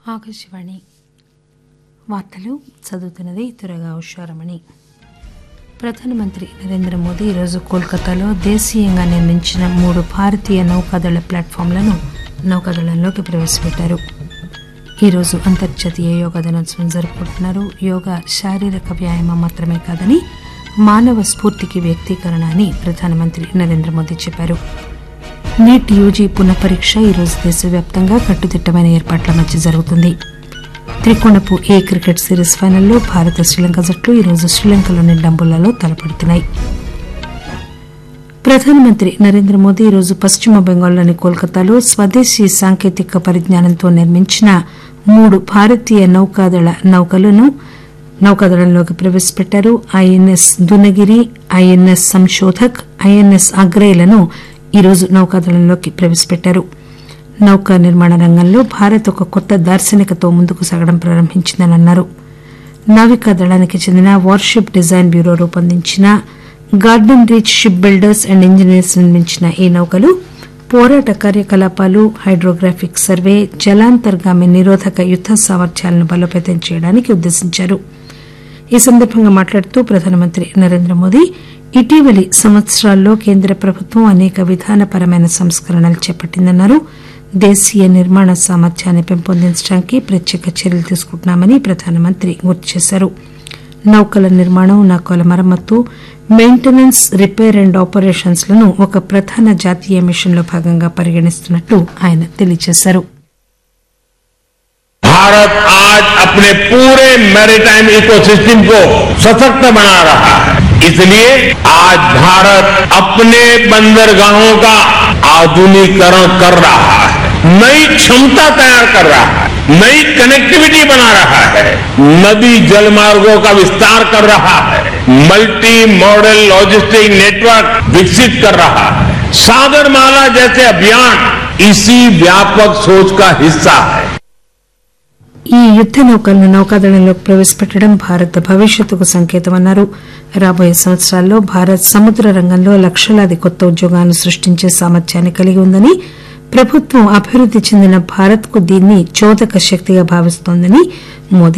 ఆకాశవాణి వార్తలు చదువుతున్నది త్వరగా ఉషారమణి ప్రధానమంత్రి నరేంద్ర మోదీ ఈరోజు కోల్కతాలో దేశీయంగా నిర్మించిన మూడు భారతీయ నౌకాదళ ప్లాట్ఫామ్లను నౌకాదళంలోకి ప్రవేశపెట్టారు ఈరోజు అంతర్జాతీయ యోగా దినోత్సవం జరుపుకుంటున్నారు యోగా శారీరక వ్యాయామం మాత్రమే కాదని మానవ స్ఫూర్తికి వ్యక్తీకరణ అని ప్రధానమంత్రి నరేంద్ర మోదీ చెప్పారు నీట్ యూజీ పునఃపరీక్ష ఈరోజు దేశవ్యాప్తంగా కట్టుదిట్టమైన ఏర్పాట్ల మధ్య జరుగుతుంది త్రికోణపు ఏ క్రికెట్ సిరీస్ ఫైనల్లో భారత శ్రీలంక జట్లు ఈరోజు శ్రీలంకలోని డంబుల్లలో తలపడుతున్నాయి ప్రధానమంత్రి నరేంద్ర మోదీ ఈరోజు పశ్చిమ బెంగాల్లోని కోల్కతాలో స్వదేశీ సాంకేతిక పరిజ్ఞానంతో నిర్మించిన మూడు భారతీయ నౌకాదళ నౌకలను నౌకాదళంలోకి ప్రవేశపెట్టారు INS Dunagiri INS Samshodhak INS అగ్రేలను ఈరోజు నౌకాదళంలోకి ప్రవేశపెట్టారు నౌకా నిర్మాణ రంగంలో భారత్ ఒక కొత్త దార్శనికతో ముందుకు సాగడం ప్రారంభించిందని అన్నారు నావికా దళానికి చెందిన వార్షిప్ డిజైన్ బ్యూరో రూపొందించిన garden reach ship builders and engineers నిర్మించిన ఈ నౌకలు పోరాట కార్యకలాపాలు హైడ్రోగ్రాఫిక్ సర్వే జలాంతర్గామి నిరోధక యుద్ద సామర్థ్యాలను బలోపేతం చేయడానికి ఉద్దేశించారు ఈ సందర్భంగా మాట్లాడుతూ ప్రధానమంత్రి నరేంద్ర మోదీ ఇటీవలి సంవత్సరాల్లో కేంద్ర ప్రభుత్వం అనేక విధానపరమైన సంస్కరణలు చేపట్టిందన్నారు దేశీయ నిర్మాణ సామర్థ్యాన్ని పెంపొందించడానికి ప్రత్యేక చర్యలు తీసుకుంటున్నామని ప్రధానమంత్రి గుర్తు చేశారు నౌకల నిర్మాణం నౌకల మరమ్మతు మెయింటెనెన్స్ రిపేర్ అండ్ ఆపరేషన్స్ లను ఒక ప్రధాన జాతీయ మిషన్లో భాగంగా పరిగణిస్తున్నట్లు ఆయన తెలియజేశారు भारत आज अपने पूरे मैरीटाइम इकोसिस्टम को सशक्त बना रहा है इसलिए आज भारत अपने बंदरगाहों का आधुनिकीकरण कर रहा है नई क्षमता तैयार कर रहा है नई कनेक्टिविटी बना रहा है नदी जल मार्गों का विस्तार कर रहा है मल्टी मॉडल लॉजिस्टिक नेटवर्क विकसित कर रहा है सागरमाला जैसे अभियान इसी व्यापक सोच का हिस्सा है ఈ యుద్ద నౌకలను నౌకాదళంలోకి ప్రవేశపెట్టడం భారత్ భవిష్యత్తుకు సంకేతమన్నారు రాబోయే సంవత్సరాల్లో భారత్ సముద్ర రంగంలో లక్షలాది కొత్త ఉద్యోగాలను సృష్టించే సామర్థ్యాన్ని కలిగి ఉందని ప్రభుత్వం అభివృద్ది చెందిన భారత్ కు దీన్ని చోదక శక్తిగా భావిస్తోందని మోదీ